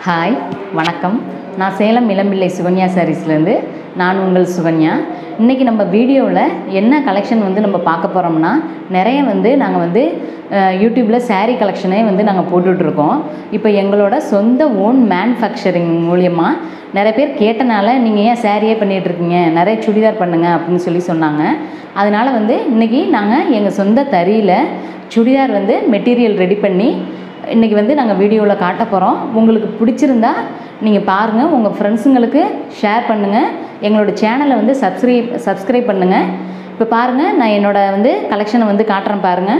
hi வணக்கம் நான் சேலம் இளம்பிள்ளை சுகன்யா சாரீஸ்லேருந்து நான் உங்கள் சுகன்யா இன்றைக்கி நம்ம வீடியோவில் என்ன கலெக்ஷன் வந்து நம்ம பார்க்க போகிறோம்னா நிறைய வந்து நாங்கள் வந்து யூடியூப்பில் saree கலெக்ஷனே வந்து நாங்கள் போட்டுட்ருக்கோம் இப்போ எங்களோட சொந்த ஓன் மேனுஃபேக்சரிங் மூலியமாக நிறைய பேர் கேட்டனால நீங்கள் ஏன் சாரியே பண்ணிகிட்ருக்கீங்க நிறைய சுடிதார் பண்ணுங்க அப்படின்னு சொல்லி சொன்னாங்க அதனால் வந்து இன்றைக்கி நாங்கள் எங்கள் சொந்த தறியில் சுடிதார் வந்து மெட்டீரியல் ரெடி பண்ணி இன்றைக்கி வந்து நாங்கள் வீடியோவில் காட்ட போகிறோம் உங்களுக்கு பிடிச்சிருந்தா நீங்கள் பாருங்கள் உங்கள் ஃப்ரெண்ட்ஸுங்களுக்கு ஷேர் பண்ணுங்கள் எங்களோட சேனலை வந்து சப்ஸ்கிரைப் சப்ஸ்கிரைப் பண்ணுங்கள் இப்போ பாருங்கள் நான் என்னோட வந்து கலெக்ஷனை வந்து காட்டுறேன் பாருங்கள்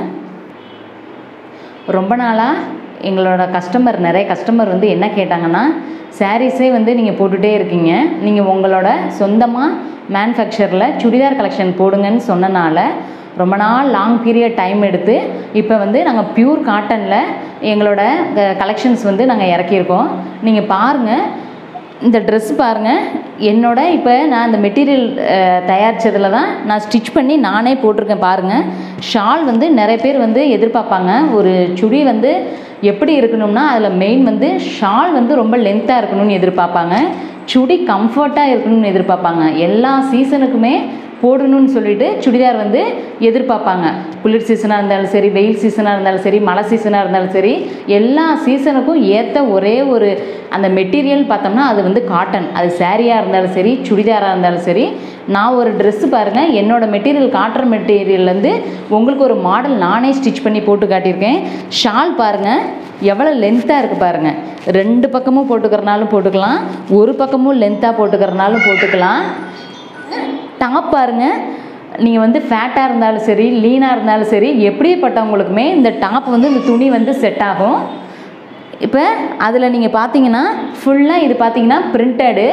ரொம்ப நாளாக எங்களோட கஸ்டமர் நிறைய கஸ்டமர் வந்து என்ன கேட்டாங்கன்னா சாரீஸே வந்து நீங்கள் போட்டுகிட்டே இருக்கீங்க நீங்கள் உங்களோட சொந்தமாக மேனுஃபேக்சரில் சுடிதார் கலெக்ஷன் போடுங்கன்னு சொன்னனால ரொம்ப நாள் லாங் பீரியட் டைம் எடுத்து இப்போ வந்து நாங்கள் பியூர் காட்டனில் எங்களோட கலெக்ஷன்ஸ் வந்து நாங்கள் இறக்கியிருக்கோம் நீங்கள் பாருங்கள் இந்த ட்ரெஸ் பாருங்கள் என்னோட இப்போ நான் இந்த மெட்டீரியல் தயாரித்ததில் தான் நான் ஸ்டிச் பண்ணி நானே போட்டிருக்கேன் பாருங்கள் ஷால் வந்து நிறைய பேர் வந்து எதிர்பார்ப்பாங்க ஒரு சுடி வந்து எப்படி இருக்கணும்னா அதில் மெயின் வந்து ஷால் வந்து ரொம்ப லென்த்தாக இருக்கணும்னு எதிர்பார்ப்பாங்க சுடி கம்ஃபர்ட்டாக இருக்கணும்னு எதிர்பார்ப்பாங்க எல்லா சீசனுக்குமே போடணும்னு சொல்லிட்டு சுடிதார் வந்து எதிர்பார்ப்பாங்க குளிர் சீசனாக இருந்தாலும் சரி வெயில் சீசனாக இருந்தாலும் சரி மழை சீசனாக இருந்தாலும் சரி எல்லா சீசனுக்கும் ஏற்ற ஒரே ஒரு அந்த மெட்டீரியல் பார்த்தோம்னா அது வந்து காட்டன் அது சாரியாக இருந்தாலும் சரி சுடிதாராக இருந்தாலும் சரி நான் ஒரு ட்ரெஸ்ஸு பாருங்கள் என்னோடய மெட்டீரியல் காட்டன் மெட்டீரியல்லேருந்து உங்களுக்கு ஒரு மாடல் நானே ஸ்டிச் பண்ணி போட்டு காட்டியிருக்கேன் ஷால் பாருங்கள் எவ்வளோ லென்த்தாக இருக்குது பாருங்கள் ரெண்டு பக்கமும் போட்டுக்கிறனாலும் போட்டுக்கலாம் ஒரு பக்கமும் லென்த்தாக போட்டுக்கிறனாலும் போட்டுக்கலாம் டாப் பாருங்கள் நீங்கள் வந்து ஃபேட்டாக இருந்தாலும் சரி லீனாக இருந்தாலும் சரி எப்படிப்பட்டவங்களுக்குமே இந்த டாப் வந்து இந்த துணி வந்து செட் ஆகும் இப்போ அதில் நீங்கள் பார்த்தீங்கன்னா ஃபுல்லாக இது பார்த்தீங்கன்னா பிரிண்டடு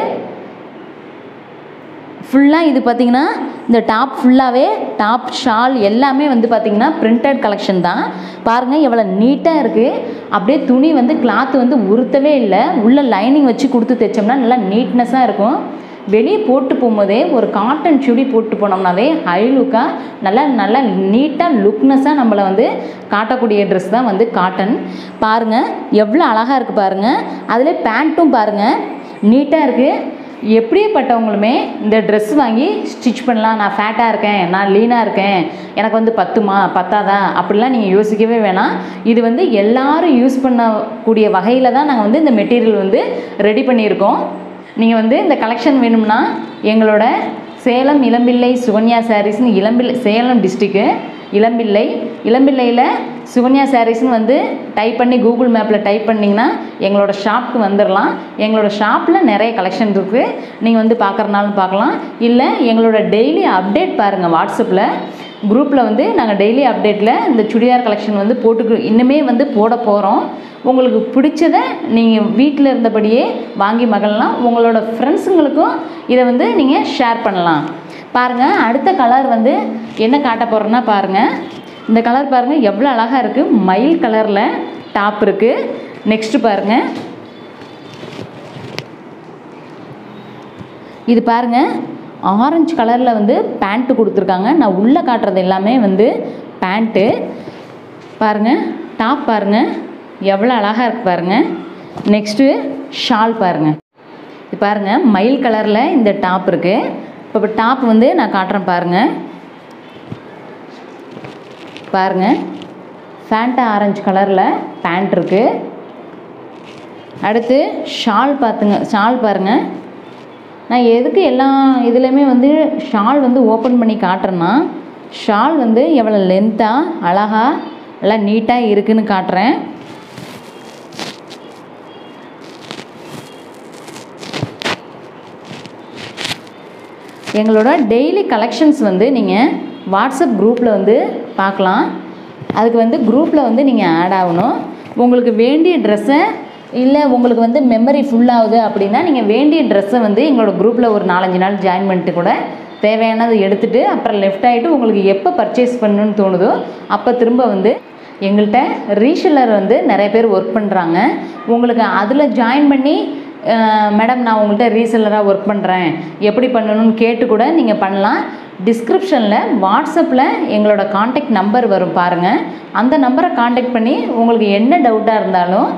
ஃபுல்லாக இது பார்த்தீங்கன்னா இந்த டாப் ஃபுல்லாகவே டாப் ஷால் எல்லாமே வந்து பார்த்தீங்கன்னா பிரிண்டட் கலெக்ஷன் தான் பாருங்கள் எவ்வளோ நீட்டாக இருக்குது அப்படியே துணி வந்து கிளாத் வந்து உறுத்தவே இல்லை உள்ளே லைனிங் வச்சு கொடுத்து தைச்சோம்னா நல்லா நீட்னஸாக இருக்கும் வெளியே போட்டு போகும்போதே ஒரு காட்டன் சுடி போட்டு போனோம்னாவே ஹை லுக்காக நல்லா நல்லா நீட்டாக லுக்னஸாக நம்மளை வந்து காட்டக்கூடிய ட்ரெஸ் தான் வந்து காட்டன் பாருங்கள் எவ்வளோ அழகாக இருக்குது பாருங்கள் அதில் பேண்ட்டும் பாருங்கள் நீட்டாக இருக்குது எப்படிப்பட்டவங்களுமே இந்த ட்ரெஸ் வாங்கி ஸ்டிச் பண்ணலாம் நான் ஃபேட்டாக இருக்கேன் நான் லீனாக இருக்கேன் எனக்கு வந்து பத்துமா பத்தாதா அப்படிலாம் நீங்கள் யோசிக்கவே வேணாம் இது வந்து எல்லாரும் யூஸ் பண்ணக்கூடிய வகையில் தான் நாங்கள் வந்து இந்த மெட்டீரியல் வந்து ரெடி பண்ணியிருக்கோம் நீங்கள் வந்து இந்த கலெக்ஷன் வேணும்னா எங்களோட சேலம் இளம்பிள்ளை சுகன்யா சாரீஸ்னு இளம்பிள்ளை சேலம் டிஸ்ட்ரிக்கு இளம்பிள்ளை இளம்பிள்ளையில் சுகன்யா சாரீஸ்னு வந்து டைப் பண்ணி கூகுள் மேப்பில் டைப் பண்ணிங்கன்னா எங்களோட ஷாப்புக்கு வந்துடலாம் எங்களோட ஷாப்பில் நிறைய கலெக்ஷன் இருக்குது நீங்கள் வந்து பார்க்குறனாலும் பார்க்கலாம் இல்லை எங்களோட டெய்லி அப்டேட் பாருங்கள் வாட்ஸ்அப்பில் குரூப்பில் வந்து நாங்கள் டெய்லி அப்டேட்டில் இந்த சுடிதார் கலெக்ஷன் வந்து போட்டுக்கு இன்னுமே வந்து போட போகிறோம் உங்களுக்கு பிடிச்சதை நீங்கள் வீட்டில் இருந்தபடியே வாங்கி மகிழலாம் உங்களோட ஃப்ரெண்ட்ஸுங்களுக்கும் இதை வந்து நீங்கள் ஷேர் பண்ணலாம் பாருங்கள் அடுத்த கலர் வந்து என்ன காட்ட போகிறோன்னா பாருங்கள் இந்த கலர் பாருங்கள் எவ்வளோ அழகாக இருக்குது மயில் கலரில் டாப் இருக்குது நெக்ஸ்ட்டு பாருங்கள் இது பாருங்கள் ஆரஞ்சு கலரில் வந்து பேண்ட்டு கொடுத்துருக்காங்க நான் உள்ளே காட்டுறது எல்லாமே வந்து பேண்ட்டு பாருங்கள் டாப் பாருங்கள் எவ்வளோ அழகாக இருக்குது பாருங்கள் நெக்ஸ்ட்டு ஷால் பாருங்கள் இது பாருங்கள் மயில் கலரில் இந்த டாப் இருக்குது இப்போ இப்போ டாப் வந்து நான் காட்டுறேன் பாருங்கள் பாருங்கள் ஃபேண்டா ஆரஞ்சு கலரில் பேண்ட் இருக்குது அடுத்து ஷால் பார்த்துங்க ஷால் பாருங்கள் நான் எதுக்கு எல்லா இதுலேயுமே வந்து ஷால் வந்து ஓப்பன் பண்ணி காட்டுறேன்னா ஷால் வந்து எவ்வளோ லென்த்தாக அழகாக நல்லா நீட்டாக இருக்குதுன்னு காட்டுறேன் எங்களோட டெய்லி கலெக்ஷன்ஸ் வந்து நீங்கள் வாட்ஸ்அப் குரூப்பில் வந்து பார்க்கலாம் அதுக்கு வந்து குரூப்பில் வந்து நீங்கள் ஆட் ஆகணும் உங்களுக்கு வேண்டிய ட்ரெஸ்ஸை இல்லை உங்களுக்கு வந்து மெமரி ஃபுல்லாகுது அப்படின்னா நீங்கள் வேண்டிய ட்ரெஸ்ஸை வந்து எங்களோட குரூப்பில் ஒரு நாலஞ்சு நாள் ஜாயின் பண்ணிட்டு கூட தேவையானதை எடுத்துகிட்டு அப்புறம் லெஃப்ட் ஆகிட்டு உங்களுக்கு எப்போ பர்ச்சேஸ் பண்ணணும்னு தோணுதோ அப்போ திரும்ப வந்து எங்கள்கிட்ட ரீசெல்லர் வந்து நிறைய பேர் ஒர்க் பண்ணுறாங்க உங்களுக்கு அதில் ஜாயின் பண்ணி மேடம் நான் உங்கள்கிட்ட ரீசெல்லராக ஒர்க் பண்ணுறேன் எப்படி பண்ணணும்னு கேட்டு கூட நீங்கள் பண்ணலாம் டிஸ்கிரிப்ஷனில் வாட்ஸ்அப்பில் எங்களோட காண்டாக்ட் நம்பர் வரும் பாருங்கள் அந்த நம்பரை காண்டாக்ட் பண்ணி உங்களுக்கு என்ன டவுட்டாக இருந்தாலும்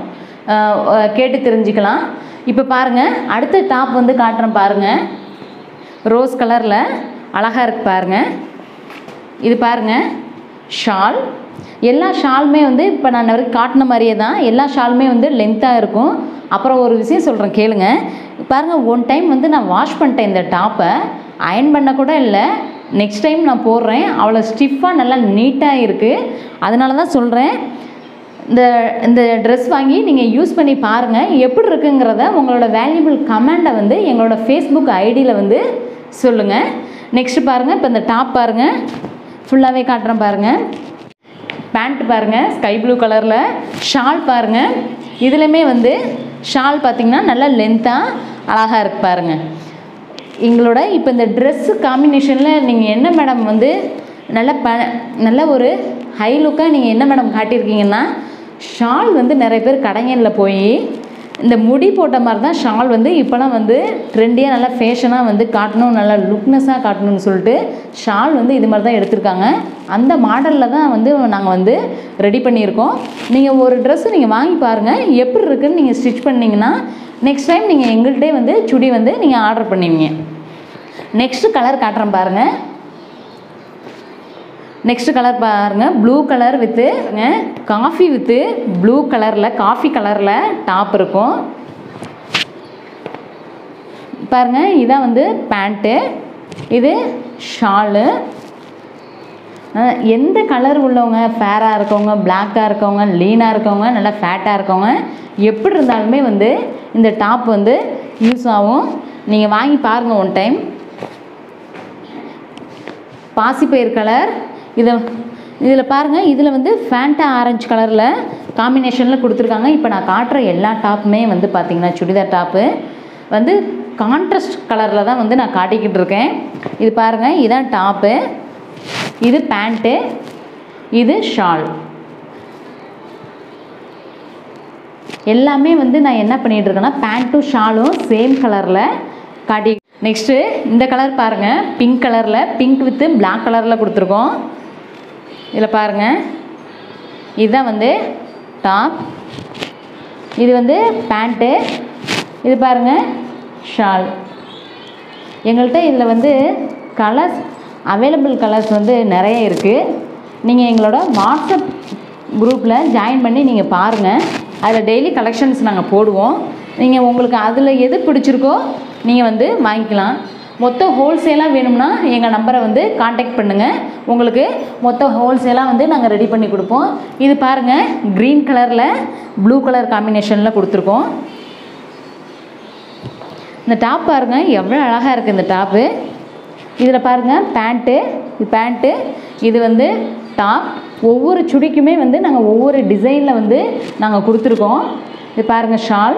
அஹ், அஹ், கேட்டு தெரிஞ்சுக்கலாம் இப்போ பாருங்கள் அடுத்த டாப் வந்து காட்டுறேன் பாருங்கள் ரோஸ் கலரில் அழகாக இருக்கு பாருங்கள் இது பாருங்கள் ஷால் எல்லா ஷாலுமே வந்து இப்போ நான் வரைக்கும் காட்டின மாதிரியே தான் எல்லா ஷாலுமே வந்து லென்த்தாக இருக்கும் அப்புறம் ஒரு விஷயம் சொல்கிறேன் கேளுங்க பாருங்கள் ஒன் டைம் வந்து நான் வாஷ் பண்ணிட்டேன் இந்த டாப்பை அயன் பண்ண கூட இல்லை நெக்ஸ்ட் டைம் நான் போடுறேன் அவ்வளோ ஸ்டிஃபாக நல்லா நீட்டாக இருக்குது அதனால தான் சொல்கிறேன் இந்த இந்த ட்ரெஸ் வாங்கி நீங்கள் யூஸ் பண்ணி பாருங்கள் எப்படி இருக்குங்கிறத உங்களோட வேல்யூபிள் கமெண்டை வந்து எங்களோட ஃபேஸ்புக் ஐடியில் வந்து சொல்லுங்கள் நெக்ஸ்ட் பாருங்கள் இப்போ இந்த டாப் பாருங்கள் ஃபுல்லாகவே காட்டுறேன் பாருங்கள் பேண்ட் பாருங்கள் ஸ்கை ப்ளூ கலரில் ஷால் பாருங்கள் இதுலையுமே வந்து ஷால் பார்த்தீங்கன்னா நல்லா லென்த்தாக அழகாக இருக்கு பாருங்கள் எங்களோட இப்போ இந்த ட்ரெஸ்ஸு காம்பினேஷனில் நீங்கள் என்ன மேடம் வந்து நல்ல ப நல்ல ஒரு ஹை லுக்காக நீங்கள் என்ன மேடம் காட்டியிருக்கீங்கன்னா ஷால் வந்து நிறைய பேர் கடைங்களில் போய் இந்த முடி போட்ட மாதிரி தான் ஷால் வந்து இப்போலாம் வந்து ட்ரெண்டியாக நல்லா ஃபேஷனாக வந்து காட்டணும் நல்லா லுக்னஸாக காட்டணும்னு சொல்லிட்டு ஷால் வந்து இது மாதிரி தான் எடுத்திருக்காங்க அந்த மாடலில் தான் வந்து நாங்கள் வந்து ரெடி பண்ணியிருக்கோம் நீங்கள் ஒரு ட்ரெஸ்ஸு நீங்கள் வாங்கி பாருங்கள் எப்படி இருக்குன்னு நீங்கள் ஸ்டிச் பண்ணிங்கன்னா நெக்ஸ்ட் டைம் நீங்கள் எங்கள்கிட்டே வந்து சுடி வந்து நீங்கள் ஆர்டர் பண்ணுவீங்க நெக்ஸ்ட் கலர் காட்டுறேன் பாருங்கள் நெக்ஸ்ட் கலர் பாருங்க blue colour with coffee with blue கலரில் காஃபி கலரில் டாப் இருக்கும் பாருங்க இதான் வந்து பேண்ட்டு இது ஷாலு அஹ் எந்த கலர் உள்ளவங்க ஃபேராக இருக்கவங்க பிளாக்காக இருக்கவங்க லீனாக இருக்கவங்க நல்லா ஃபேட்டாக இருக்கவங்க எப்படி இருந்தாலுமே வந்து இந்த டாப் வந்து யூஸ் ஆகும் நீங்கள் வாங்கி பாருங்கள் ஒன் டைம் பாசிப்பயிர் கலர் இதை இதில் பாருங்கள் இதில் வந்து ஃபேண்டா ஆரஞ்சு கலரில் காம்பினேஷனில் கொடுத்துருக்காங்க இப்போ நான் காட்டுற எல்லா டாப்புமே வந்து பார்த்திங்கன்னா சுடிதார் டாப்பு வந்து கான்ட்ராஸ்ட் கலரில் தான் வந்து நான் காட்டிக்கிட்டு இருக்கேன் இது பாருங்கள் இதான் டாப்பு இது பேண்ட்டு இது ஷால் எல்லாமே வந்து நான் என்ன பண்ணிட்டு இருக்கேன்னா பேண்ட்டும் ஷாலும் சேம் கலரில் காட்டி நெக்ஸ்ட்டு இந்த கலர் பாருங்கள் பிங்க் கலரில் பிங்க் வித்து Black கலரில் கொடுத்துருக்கோம் இதில் பாருங்கள் இதுதான் வந்து டாப் இது வந்து பேண்ட்டு இது பாருங்கள் ஷால் எங்கள்கிட்ட இதில் வந்து கலர்ஸ் அவைலபிள் கலர்ஸ் வந்து நிறைய இருக்குது நீங்கள் எங்களோட வாட்ஸ்அப் குரூப்பில் ஜாயின் பண்ணி நீங்கள் பாருங்கள் அதில் டெய்லி கலெக்ஷன்ஸ் நாங்கள் போடுவோம் நீங்கள் உங்களுக்கு அதில் எது பிடிச்சிருக்கோ நீங்கள் வந்து வாங்கிக்கலாம் மொத்தம் ஹோல்சேலாக வேணும்னா எங்கள் நம்பரை வந்து காண்டாக்ட் பண்ணுங்கள் உங்களுக்கு மொத்த ஹோல்சேலாக வந்து நாங்கள் ரெடி பண்ணி கொடுப்போம் இது பாருங்கள் க்ரீன் கலரில் ப்ளூ கலர் காம்பினேஷனில் கொடுத்துருக்கோம் இந்த டாப் பாருங்க எவ்வளோ அழகாக இருக்குது இந்த டாப்பு இதில் பாருங்கள் பேண்ட்டு இது பேண்ட்டு இது வந்து டாப் ஒவ்வொரு சுடிக்குமே வந்து நாங்கள் ஒவ்வொரு டிசைனில் வந்து நாங்கள் கொடுத்துருக்கோம் இது பாருங்கள் ஷால்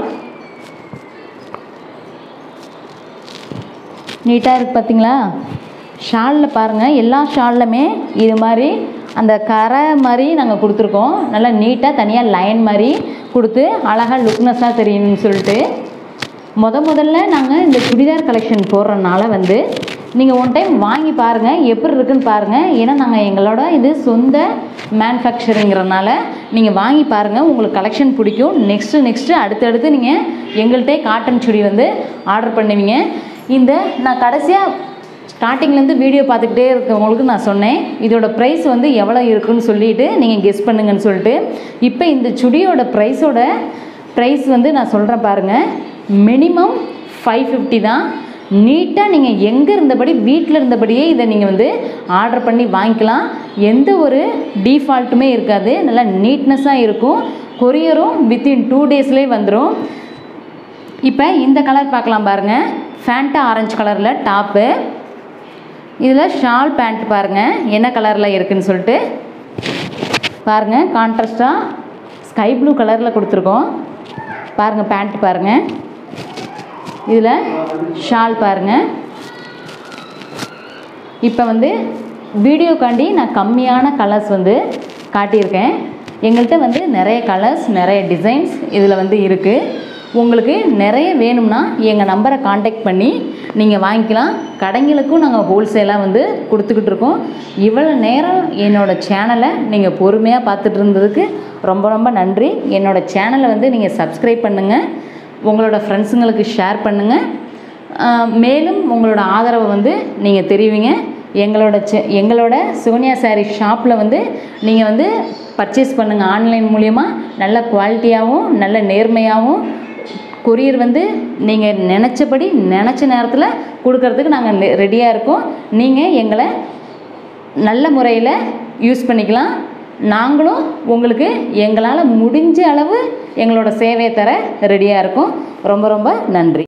நீட்டாக இருக்குது பார்த்தீங்களா ஷாலில் பாருங்கள் எல்லா ஷால்லுமே இது மாதிரி அந்த கரை மாதிரி நாங்கள் கொடுத்துருக்கோம் நல்லா நீட்டாக தனியாக லைன் மாதிரி கொடுத்து அழகாக லுக்னஸாக தெரியணும்னு சொல்லிட்டு முத முதல்ல நாங்கள் இந்த சுடிதார் கலெக்ஷன் போடுறதுனால வந்து நீங்கள் ஒன் டைம் வாங்கி பாருங்கள் எப்படி இருக்குன்னு பாருங்கள் ஏன்னா நாங்கள் எங்களோட இது சொந்த மேனுஃபேக்சரிங்கிறனால நீங்கள் வாங்கி பாருங்கள் உங்களுக்கு கலெக்ஷன் பிடிக்கும் நெக்ஸ்ட்டு நெக்ஸ்ட்டு அடுத்தடுத்து நீங்கள் எங்கள்கிட்ட காட்டன் சுடி வந்து ஆர்டர் பண்ணுவீங்க இந்த நான் கடைசியாக ஸ்டார்டிங்லேருந்து வீடியோ பார்த்துக்கிட்டே இருக்கவங்களுக்கு நான் சொன்னேன் இதோட ப்ரைஸ் வந்து எவ்வளோ இருக்குன்னு சொல்லிட்டு நீங்கள் கெஸ் பண்ணுங்கன்னு சொல்லிட்டு இப்போ இந்த சுடியோட ப்ரைஸோட ப்ரைஸ் வந்து நான் சொல்கிறேன் பாருங்கள் மினிமம் ஃபைவ் ஃபிஃப்டி தான் நீட்டாக நீங்கள் எங்கே இருந்தபடி வீட்டில் இருந்தபடியே இதை நீங்கள் வந்து ஆர்டர் பண்ணி வாங்கிக்கலாம் எந்த ஒரு டீஃபால்ட்டுமே இருக்காது நல்லா நீட்னஸாக இருக்கும் கொரியரும் வித்தின் டூ டேஸ்லேயே வந்துடும் இப்போ இந்த கலர் பார்க்கலாம் பாருங்கள் ஃபேண்டா ஆரஞ்சு கலரில் டாப்பு இதில் ஷால் பேண்ட் பாருங்கள் என்ன கலரில் இருக்குன்னு சொல்லிட்டு பாருங்கள் கான்ட்ராஸ்டாக ஸ்கை ப்ளூ கலரில் கொடுத்துருக்கோம் பாருங்கள் பேண்ட் பாருங்கள் இதில் ஷால் பாருங்கள் இப்போ வந்து வீடியோக்காண்டி நான் கம்மியான கலர்ஸ் வந்து காட்டியிருக்கேன் எங்கள்கிட்ட வந்து நிறைய கலர்ஸ் நிறைய டிசைன்ஸ் இதில் வந்து இருக்குது உங்களுக்கு நிறைய வேணும்னா எங்கள் நம்பரை காண்டாக்ட் பண்ணி நீங்கள் வாங்கிக்கலாம் கடைங்களுக்கும் நாங்கள் ஹோல்சேலாக வந்து கொடுத்துக்கிட்டு இருக்கோம் இவ்வளோ நேரம் என்னோடய சேனலை நீங்கள் பொறுமையாக பார்த்துட்டு இருந்ததுக்கு ரொம்ப ரொம்ப நன்றி என்னோடய சேனலை வந்து நீங்கள் சப்ஸ்கிரைப் பண்ணுங்கள் உங்களோட ஃப்ரெண்ட்ஸுங்களுக்கு ஷேர் பண்ணுங்கள் ஆஹ் மேலும் உங்களோட ஆதரவை வந்து நீங்கள் தெரிவிங்க எங்களோட செ எங்களோட சுகன்யா சாரீ ஷாப்பில் வந்து நீங்கள் வந்து பர்ச்சேஸ் பண்ணுங்கள் ஆன்லைன் மூலிமா நல்ல குவாலிட்டியாகவும் நல்ல நேர்மையாகவும் கொரியர் வந்து நீங்கள் நினச்சபடி நினச்ச நேரத்தில் கொடுக்கறதுக்கு நாங்கள் ரெடியாக இருக்கோம் நீங்கள் எங்களை நல்ல முறையில் யூஸ் பண்ணிக்கலாம் நாங்களும் உங்களுக்கு எங்களால் முடிஞ்ச அளவு எங்களோட சேவையை தர ரெடியாக இருக்கோம் ரொம்ப ரொம்ப நன்றி